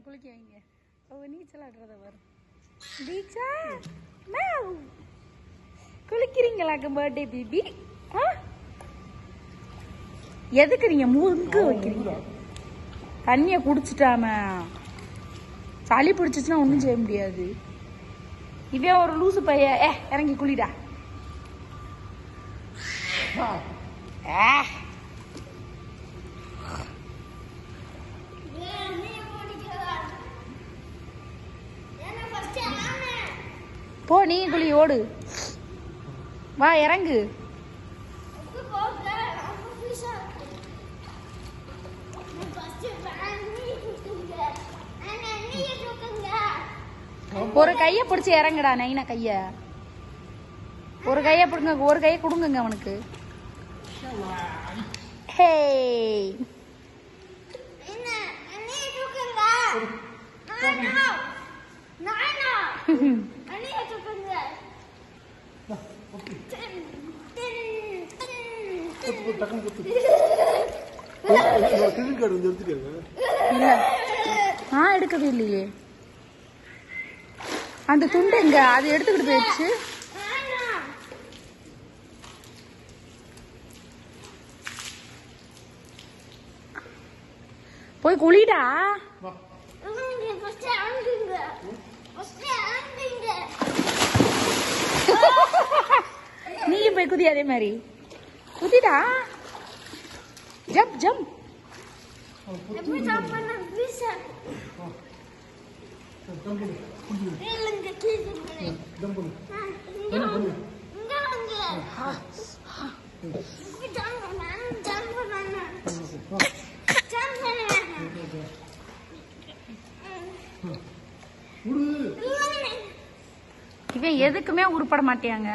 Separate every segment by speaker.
Speaker 1: குளிக்க வைங்க அவ நீச்சல் ஆடுறத வரும் தீக்ஷா மேவ். குளிக்கிறீங்களாக்க பர்த்டே பேபி ஆ எதுக்கு நீங்க முழுங்கு வைக்கிறீங்க தண்ணியை குடிச்சிட்டாம சளி பிடிச்சிச்சுன்னா ஒன்றும் செய்ய முடியாது இவன் ஒரு லூசு பைய ஏ இறங்கி குளிடா ஏ போ நீ குளி ஓடு வா இறங்கு ஒரு கைய பிடிச்சி இறங்குடா நைனா கைய ஒரு கைய பிடுங்க ஒரு கைய கொடுங்க அவனுக்கு ஹே
Speaker 2: குத்து குத்து டக்குனு குத்து கிரெடிட் கார்டு வந்து எடுத்துக்கங்க
Speaker 1: இல்ல நான் எடுக்கவே இல்லையே அந்த துண்டு எங்க அது எடுத்துக்கிட்டு போயிடுச்சு போய் குளிடா
Speaker 2: வா
Speaker 1: நீயும் போய் குதி அதே மாதிரி குதிடா ஜம்ப் ஜம்ப்
Speaker 2: ஜம்ப் பண்ணு என்ன பண்ணு வா விடு
Speaker 1: இவன் எதுக்குமே உருப்பட மாட்டியாங்க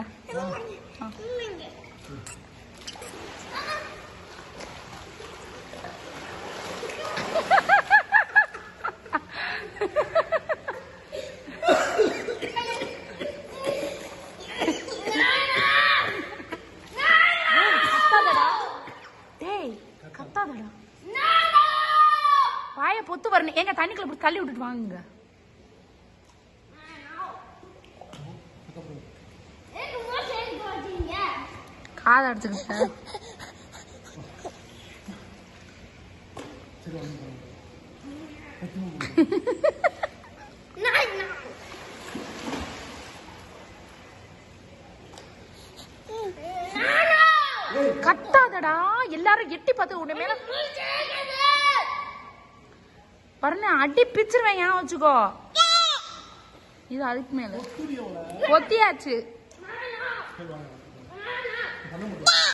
Speaker 1: கத்தாதடா டேய் கத்தாதடா வாய பொத்து வரணும் எங்க தண்ணிக்குள்ள இப்படி தள்ளி விட்டுட்டு வாங்குங்க காதை அடிச்சுக்கிட்ட
Speaker 2: சரி வந்து
Speaker 1: கத்தாதடா எல்லாரும் எட்டி பார்த்து உன்னை மேல பாருங்க அடி பிச்சிருவேன் ஏன் வச்சுக்கோ இது அதுக்கு மேல
Speaker 2: சூரியவளை
Speaker 1: கொத்தியாச்சு
Speaker 2: சரி வாங்க